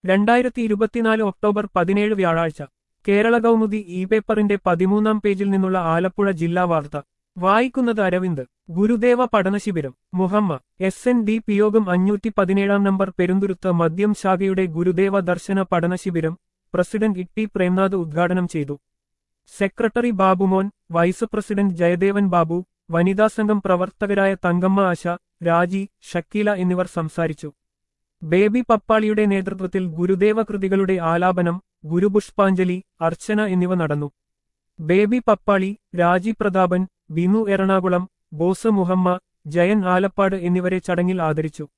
രണ്ടായിരത്തി ഇരുപത്തിനാല് ഒക്ടോബർ പതിനേഴ് വ്യാഴാഴ്ച കേരള കൗമുദി ഇ പേപ്പറിന്റെ പതിമൂന്നാം പേജിൽ നിന്നുള്ള ആലപ്പുഴ ജില്ലാ വാർത്ത വായിക്കുന്നത് അരവിന്ദ് ഗുരുദേവ പഠനശിബിരം മുഹമ്മ എസ് എൻ ഡി പിയോഗം അഞ്ഞൂറ്റി പതിനേഴാം നമ്പർ പെരുന്തുരുത്ത് മദ്യം ശാഖയുടെ ഗുരുദേവ ദർശന പഠനശിബിരം പ്രസിഡന്റ് ഇ ടി പ്രേംനാഥ് ഉദ്ഘാടനം ചെയ്തു secretary Babumon vice president Jayadevan Babu വനിതാ സംഘം പ്രവർത്തകരായ തങ്കമ്മ ആശ രാജി ഷക്കീല എന്നിവർ സംസാരിച്ചു ബേബി പപ്പാളിയുടെ നേതൃത്വത്തിൽ ഗുരുദേവ കൃതികളുടെ ആലാപനം ഗുരുപുഷ്പാഞ്ജലി അർച്ചന എന്നിവ നടന്നു ബേബി പപ്പാളി രാജി പ്രതാപൻ ബിനു എറണാകുളം ബോസ് മുഹമ്മ ജയൻ ആലപ്പാട് എന്നിവരെ ചടങ്ങിൽ ആദരിച്ചു